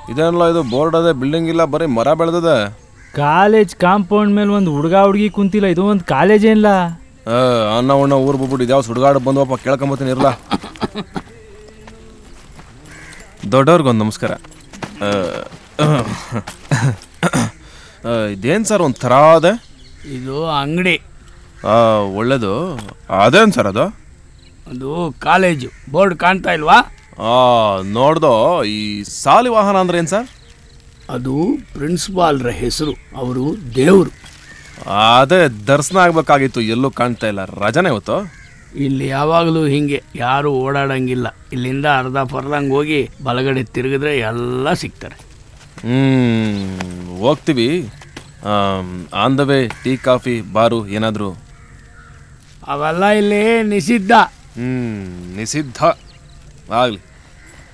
ಇದೇನಲ್ಲ ಇದು ಬೋರ್ಡ್ ಅದೇ ಬಿಲ್ಡಿಂಗ್ ಇಲ್ಲ ಬರೀ ಮರ ಬೆಳೆದದೆ ಕಾಲೇಜ್ ಕಾಂಪೌಂಡ್ ಮೇಲೆ ಒಂದು ಹುಡುಗ ಹುಡುಗಿ ಕುಂತಿಲ್ಲ ಇದು ಒಂದು ಕಾಲೇಜ್ ಏನಿಲ್ಲ ಆ, ಅನ್ನ ಉಣ್ಣ ಊರು ಬಿಟ್ಬಿಟ್ಟು ಇದ್ಯಾವ ಸುಡುಗಾಡು ಬಂದವಪ್ಪ ಕೇಳ್ಕೊಂಬತ್ತೀನಿ ಇರಲ್ಲ ದೊಡ್ಡವ್ರಿಗೊಂದು ನಮಸ್ಕಾರ ಆ, ಆ, ಇದೇನ್ ಸರ್ ಒಂದು ಥರ ಅದೇ ಇದು ಅಂಗಡಿ ಆ, ಒಳ್ಳೇದು ಅದೇನು ಸರ್ ಅದು ಅದು ಕಾಲೇಜು ಬೋರ್ಡ್ ಕಾಣ್ತಾ ಇಲ್ವಾ ಆ, ನೋಡ್ದೋ ಈ ಸಾಲಿ ವಾಹನ ಅಂದ್ರೆ ಏನು ಸರ್ ಅದು ಪ್ರಿನ್ಸಿಪಾಲ್ರ ಹೆಸರು ಅವರು ದೇವರು ಅದೇ ದರ್ಶನ ಆಗ್ಬೇಕಾಗಿತ್ತು ಎಲ್ಲೂ ಕಾಣ್ತಾ ಇಲ್ಲ ರಜನೆ ಇವತ್ತು ಇಲ್ಲಿ ಯಾವಾಗಲೂ ಹಿಂಗೆ ಯಾರು ಓಡಾಡಂಗಿಲ್ಲ ಇಲ್ಲಿಂದ ಅರ್ಧ ಪರ್ದಂಗೆ ಹೋಗಿ ಬಲಗಡೆ ತಿರುಗಿದ್ರೆ ಎಲ್ಲ ಸಿಗ್ತಾರೆ ಹ್ಮ್ ಹೋಗ್ತೀವಿ on the way tea coffee bar ಏನಾದರೂ ಅವೆಲ್ಲ ಇಲ್ಲಿ ನಿಷಿದ್ಧ ಹ್ಮ್ ನಿಷಿದ್ಧ ಆಗಲಿ